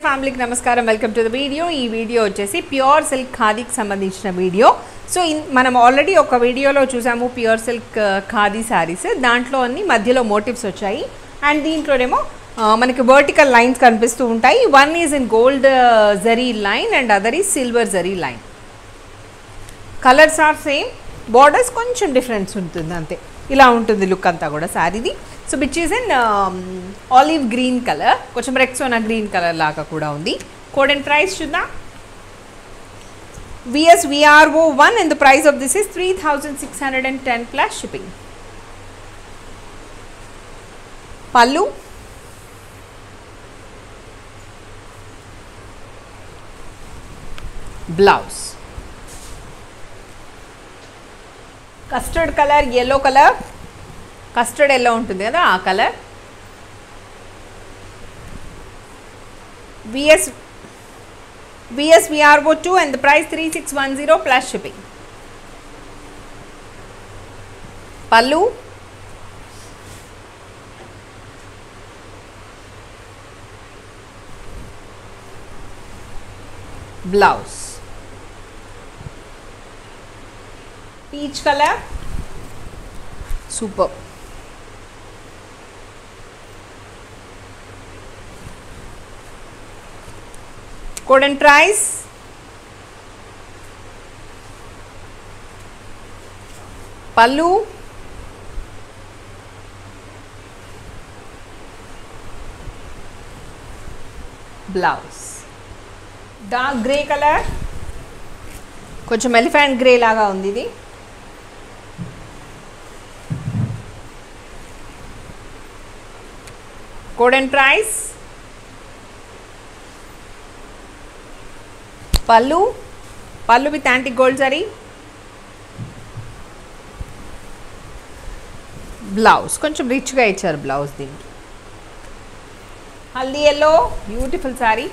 ఫ్యామిలీకి నమస్కారం welcome to the video ఈ వీడియో వచ్చేసి ప్యూర్ సిల్క్ ఖాదీకి సంబంధించిన వీడియో సో ఇన్ మనం ఆల్రెడీ ఒక వీడియోలో చూసాము ప్యూర్ సిల్క్ ఖాదీ శారీస్ దాంట్లో అన్ని మధ్యలో మోటివ్స్ వచ్చాయి అండ్ దీంట్లోనేమో ఆ, మనకి వర్టికల్ లైన్స్ కనిపిస్తూ ఉంటాయి one is in gold zari line and other is silver zari line colours are same borders కొంచెం డిఫరెన్స్ ఉంటుంది అంతే ఇలా ఉంటుంది లుక్ అంతా కూడా శారీది so which is in olive green colour కొంచెం రెక్సోనా గ్రీన్ కలర్ లాగా కూడా ఉంది కోడ్ అండ్ ప్రైస్ చూద్దాం VS VRO one and the price of this is three thousand six hundred and ten plus shipping pallu blouse custard colour yellow colour custard yellow ఉంటుంది కదా ఆ colour VS VS VRO two and the price three six one zero plus shipping pallu blouse peach colour super code and price pallu blouse dark grey colour కొంచెం elephant grey లాగా ఉంది ఇది code and price pallu pallu with anti gold zari blouse కొంచెం రిచ్గా ఇచ్చారు blouse దీనికి haldi yellow beautiful sari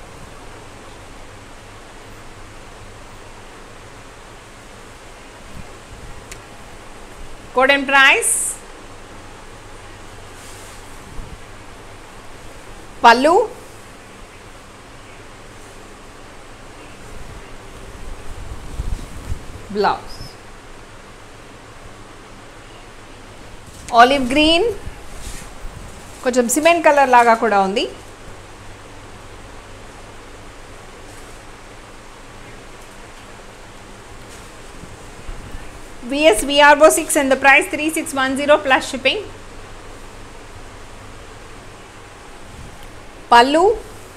code and price pallu blouse olive green కొంచెం cement colour లాగా కూడా ఉంది VS VRO six and the price three six one zero plus shipping pallu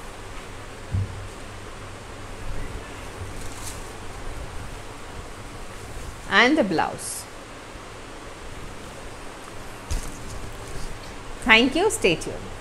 and the blouse. Thank you. Stay tuned.